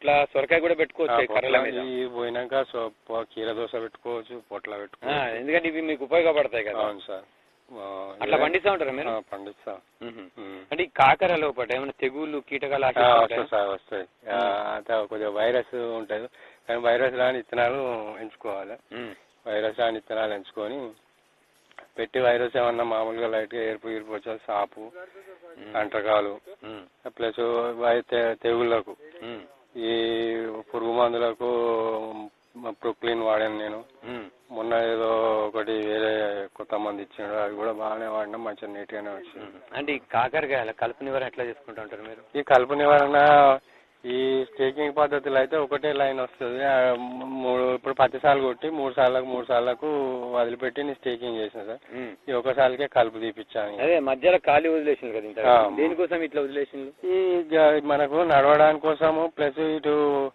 పొట్ల సొరకాయ కూడా పెట్టుకోవచ్చు ఈ కర్రల మీద ఈ పోయినాక సో పో- కీర దోశ పెట్టుకోవచ్చు పొట్ల ఆ, పెట్టుకోవచ్చు ఎందుకంటే ఇవి మీకు ఉపయోగపడతాయి కదా అవును సార్ ఆ, అట్లా ఇదే- పండిస్తా ఉంటారా మీరు ఆ, పండిస్తా మ్మ్. ఉమ్. అంటే ఈ కాకర లోపల ఏమైనా తెగుళ్ళు కీటకాలు ఆ, ఆశిస్తుంటాయా? వస్తాయి సార్ వస్తాయి ఆ, అంతే కొద్దిగా వైరస్ ఉంటుంది కానీ వైరస్ రాని ఇత్తనాలు ఎంచుకోవాలి మ్మ్. వైరస్ రాని ఇత్తనాలు ఎంచుకొని పెట్టి వైరస్ ఏమన్నా మామూలుగా లైట్గా ఏర్పు ఏర్పు వచ్చేది సాపు అంటకాలు మ్మ్. ప్లస్ వై- తె- తెగుళ్ళకు మ్మ్. ఈ పురుగు మందులకు ప్రొక్లీన్ వాడాను నేను మ్మ్. మొన్న ఏదో ఒకటి వేరే కొత్త మంది ఇచ్చాడు అది కూడా బాగానే వాడినా మంచిగా నీట్గానే వచ్చింది మ్మ్. అంటే ఈ కాకరకాయల కలుపు నివారణ ఎట్లా చేసుకుంటూ ఉంటారు మీరు ఈ కలుపు నివారణ ఈ స్టేకింగ్ పద్ధతిలో అయితే ఒకటే లైన్ వస్తుంది ఆ మూడు ఇప్పుడు పత్తి సార్లు కొట్టి మూడు సార్లకు మూడు సార్లకు వదిలిపెట్టి నేను స్టేకింగ్ చేసిన సార్ మ్మ్. ఈ ఒకసారికే కలుపు తీపిచ్చాను అదే మధ్యలో ఖాళీ వదిలేసింది కదా ఇంత ఆ. దేనికోసం ఇట్లా వదిలేసింది ఈ గ- మనకు నడవడానికి కోసము ప్లస్ ఇటు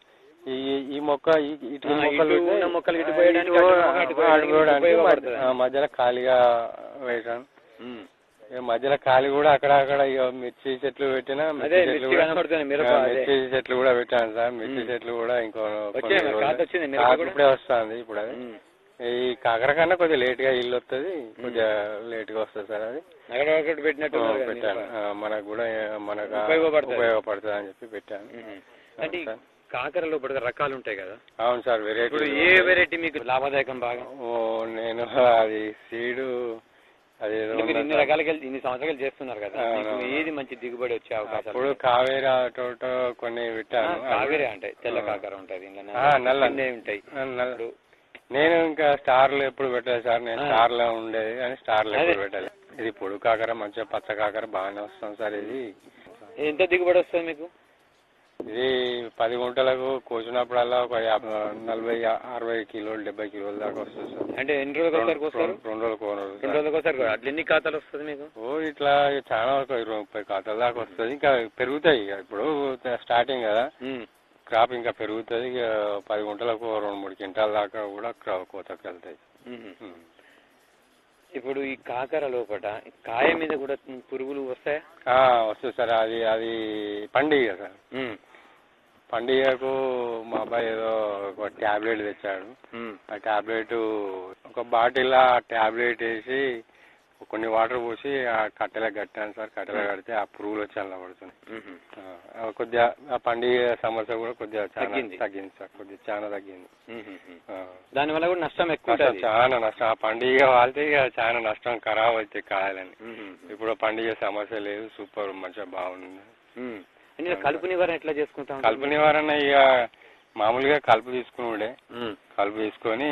ఈ ఈ మొక్క ఈ- ఇటు ఆ, మొక్కలు ఇటు ఉన్న మొక్కలు ఇటు ఇటు పోయడానికి, అటు మొక్క అటు పోయడానికి అడుగుకోవడానికి ఉపయోగపడుతుంది. మధ్య- ఆ, మధ్యలో ఖాళీగా వేసాను మ్మ్. ఇక మధ్యలో ఖాళీ కూడా అక్కడ అక్కడ ఇక మిర్చి చెట్లు పెట్టినా అదే మిర్చి చెట్లు మిర్చి కూడా కనబడుతుంది మిరప ఆ, అదే. మిర్చి చెట్లు కూడా పెట్టాను సార్ మిర్చి మ్మ్. చెట్లు కూడా ఇంకో వచ్చాయి కొన్ని మరి, రోజులు- కాత వచ్చింది మిరప కాత కూడా? ఇప్పుడే వస్తుంది ఇప్పుడు అది మ్మ్. ఈ కాకర కన్నా కొద్దిగా లేట్ గా ఇల్లు వస్తుంది కొద్దిగా లేట్ గా వస్తుంది సార్ అది అక్కడ ఒకటి పెట్టినట్టు ఆ, ఉన్నారు కదా పెట్టాను మిరప. ఆ, మనకు కూడా ఆ, మనకు ఆ ఉపయోగపడుతుంది. ఉపయోగపడుతుంది అని చెప్పి పెట్టాను మ్మ్. అంటే ఈ సార్. కాకర లోపల రకాలు ఉంటాయి కదా అవును సార్ వెరైటీ ఇప్పుడు ఏ వెరైటీ మీకు లాభదాయకం బాగా ఓ నేను అది సీడు అది ఏదో అంటే మీరు ఉన్నది ఇన్ని సార్. రకాలకి ఇన్ని సంవత్సరాలు చేస్తున్నారు కదా అవును, మీకు అవును. ఏది మంచి దిగుబడి వచ్చే అవకాశాలు అప్పుడు ఉన్నాయి? కావేరి అటు ఇటు కొన్ని ఆ, పెట్టాను కావేరి అంటే తెల్ల ఆ. కాకర ఉంటది ఇంకా ఆ, నల్ల. చిన్నవి ఉంటాయి ఆ, నల్ల. ఇప్పుడు నేను ఇంకా స్టార్ లో ఎప్పుడు పెట్టలేదు సార్ నేను ఆ. స్టార్ లో ఉండేది కానీ స్టార్ లో అదే. ఎప్పుడు పెట్టలేదు ఇది పొడు కాకర మంచిగా పచ్చ కాకర బాగానే వస్తుంది సార్ ఇది ఎంత దిగుబడి వస్తుంది మీకు ఇది పది గుంటలకు కోసినప్పుడల్లా ఒక యాభై నలభై అరవై కిలోలు డెబ్బై కిలోల దాకా వస్తుంది సార్ అంటే ఎన్ని రోజులకు ఒకసారి వస్తారు రెండు రెండు రోజులకు ఒక రోజు రెండు సార్. రోజులకు ఒకసారి కూడా. అట్లా ఎన్ని ఖాతాలు వస్తుంది మీకు ఓ ఇట్లా చాలా వరకు ఇరవై ముప్పై ఖాతాల దాకా వస్తుంది ఇంకా పెరుగుతాయి ఇక ఇప్పుడు స్టార్టింగ్ కదా ఉమ్. క్రాప్ ఇంకా పెరుగుతుంది ఇక పది గుంటలకు ఓ రెండు మూడు క్వింటాల దాకా కూడా క్రా- కోతకు వెళ్తాయి ఉమ్. ఉమ్. ఇప్పుడు ఈ కాకర లోపల ఈ కాయ మీద కూడా పురుగులు వస్తాయా ఆ, వస్తుంది సార్ అది అది పండుగ సార్ ఉమ్. పండుగకు మా అబ్బాయి ఏదో ఒక ట్యాబ్లెట్ తెచ్చాడు ఉమ్. ఆ ట్యాబ్లెట్ ఒక బాటిల్ ఆ ట్యాబ్లెట్ వేసి కొన్ని వాటర్ పోసి ఆ కట్టెల కట్టాను సార్ కట్టెల కడితే ఆ పురుగులు వచ్చి అలా పడుతున్నాయి ఉమ్. ఆ, ఆ కొద్దిగా ఆ పండుగ సమస్య కూడా కొద్దిగా చాలా తగ్గింది. తగ్గింది సార్ కొద్దిగా చాలా తగ్గింది ఉమ్. ఉమ్. ఆ. దానివల్ల కూడా నష్టం ఎక్కువ అసలు ఉంటుంది చాలా నష్టం ఆ పండుగ వాళ్తే ఇక చాలా నష్టం ఖరాబ్ అయితే కాయాలని ఉమ్. ఇప్పుడు పండుగ సమస్య లేదు సూపర్ మంచిగా బాగుంది ఉమ్. అంటే ఇలా కలుపు నివారణ ఎట్లా చేసుకుంటాం కలుపు నివారణ ఇక మామూలుగా కలుపు తీసుకుని ఉమ్. కలుపు తీసుకొని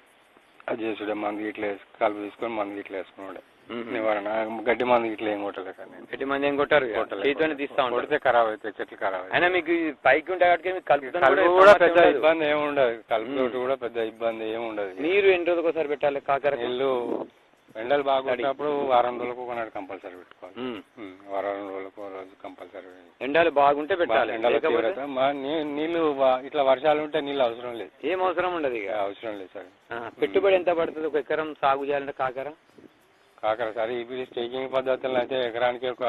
అది చేసుడే మందు ఇట్లా వేసి కలుపు తీసుకొని మందు ఇట్లా వేసుకున్నాడే ఉమ్. నివారణ గడ్డి మందు ఇట్లా ఏం కొట్టలే కానీ నేను. ఎట్టి మంది ఏం కొట్టారు ఇక? కొట్టలే, చేతితోనే కొట్టలే. తీస్తా ఉంటారు కొడితే ఖరాబ్ అవుతాయి చెట్లు ఖరాబ్ అవుతాయి అయినా మీకు ఈ పైకి ఉంటాయి కాబట్టి మీకు కలుపుతో కలుపు కూడా పెద్ద ఇబ్బంది ఏమి ఉండదు కలుపు ఉమ్. తోటి కూడా పెద్ద ఇబ్బంది ఏమి ఉండదు నీరు ఎన్ని రోజులకు ఒకసారి పెట్టాలి కాకర నీళ్ళు ఎండలు బాగా కొట్టినప్పుడు వారం రోజులకు ఒకనాడు కంపల్సరీ పెట్టుకోవాలి ఉమ్, వారం రోజులకు ఒక రోజు కంపల్సరీ ఎండలు బాగుంటే పెట్టాలి ఎండల లేకపోతే తీవ్రత మా నీ- నీళ్లు వా- ఇట్లా వర్షాలు ఉంటే నీళ్ళు అవసరం లేదు ఏం అవసరం ఉండదు ఇక అవసరం లేదు సార్ ఆ, పెట్టుబడి ఎంత పడుతుంది ఒక ఎకరం సాగు చేయాలంటే కాకర కాకర సార్ ఇప్పుడు స్టేకింగ్ పద్ధతుల్లో అయితే ఎకరానికి ఒక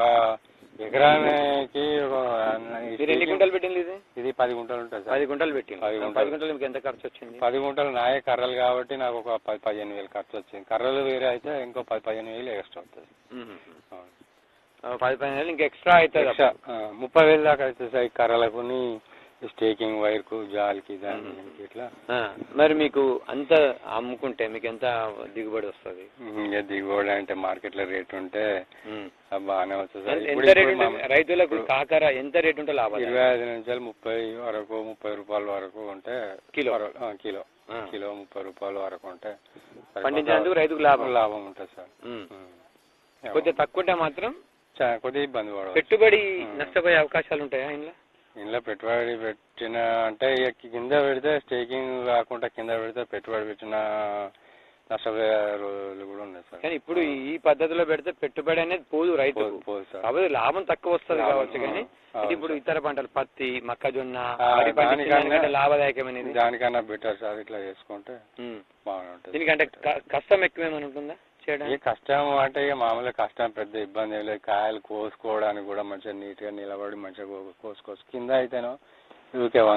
ఎకరానికి ఒక మీరు ఎన్ని గుంటలు పెట్టింది ఇది ఇది పది గుంటలు ఉంటుంది సార్ పది గుంటలు పెట్టింది పది గుంటలు. పది గుంటలు మీకు ఎంత ఖర్చు వచ్చింది పది గుంటలు నాయే కర్రలు కాబట్టి నాకు ఒక పది పదిహేను వేలు ఖర్చు వచ్చింది కర్రలు వేరే అయితే ఇంకో పది పదిహేను వేలు ఎక్స్ట్రా వస్తుంది ఉమ్. అవును. ఆ, పది పదిహేను వేలు ఇంకా ఎక్స్ట్రా అవుతుంది ఎక్స్ట్రా, ఆ, ముప్పై వేలు దాకా అవుతుంది సార్ ఈ కర్రలకు స్టేకింగ్ వైర్కు జాలికి దానికి దీనికి ఇట్లా ఆ, మరి మీకు అంత అమ్ముకుంటే మీకు ఎంత దిగుబడి వస్తుంది ఇంకా దిగుబడి అంటే మార్కెట్లో రేట్ ఉంటే ఉమ్. అది బాగానే వస్తుంది సార్ ఎంత ఇప్పుడు రేట్ ఇప్పుడు ఉంటుంది మా- రైతులకు ఇప్పుడు కాకర ఎంత రేట్ ఉంటే లాభాలు ఇరవై ఐదు నుంచి ముప్పై వరకు ముప్పై రూపాయల వరకు ఉంటే కిలో. పర్వాలేదు. ఆ, కిలో ఆ. కిలో ముప్పై రూపాయల వరకు ఉంటే పండించినందుకు రైతుకు లాభం లాభం ఉంటుంది సార్ ఉమ్. ఉమ్. కొద్దిగా తక్కువ ఉంటే మాత్రం చా- కొద్దిగా ఇబ్బంది పడవచ్చు పెట్టుబడి ఉమ్. నష్టపోయే అవకాశాలు ఉంటాయా ఇంట్లో ఇంట్లో పెట్టుబడి పెట్టిన అంటే ఇక కింద పెడితే స్టేకింగ్ కాకుండా కింద పెడితే పెట్టుబడి పెట్టిన నష్టపోయే రోజులు కూడా ఉన్నాయి సార్ కానీ ఇప్పుడు ఈ పద్ధతిలో పెడితే పెట్టుబడి అనేది పోదు రైతు పోదు- పోదు సార్ కాబట్టి లాభం తక్కువ వస్తుంది లాభం, కావచ్చు కానీ ఆ, అంటే ఇప్పుడు ఇతర పంటలు పత్తి మొక్కజొన్న ఆ, వరి పండించే దానికన్నా- దానికంటే లాభదాయకమైనది దానికన్నా బెటర్ సార్ ఇట్లా చేసుకుంటే ఉమ్. బాగానే ఉంటుంది దీనికంటే క- కష్టం ఎక్కువేమైనా ఉంటుందా ఏ చేయడానికి కష్టం అంటే ఇక మామూలుగా కష్టం పెద్ద ఇబ్బంది ఏం లేదు కాయలు కోసుకోవడానికి కూడా మంచిగా నీట్గా నిలబడి మంచిగా కో- కోసుకోవచ్చు కింద అయితేనో ఊరికే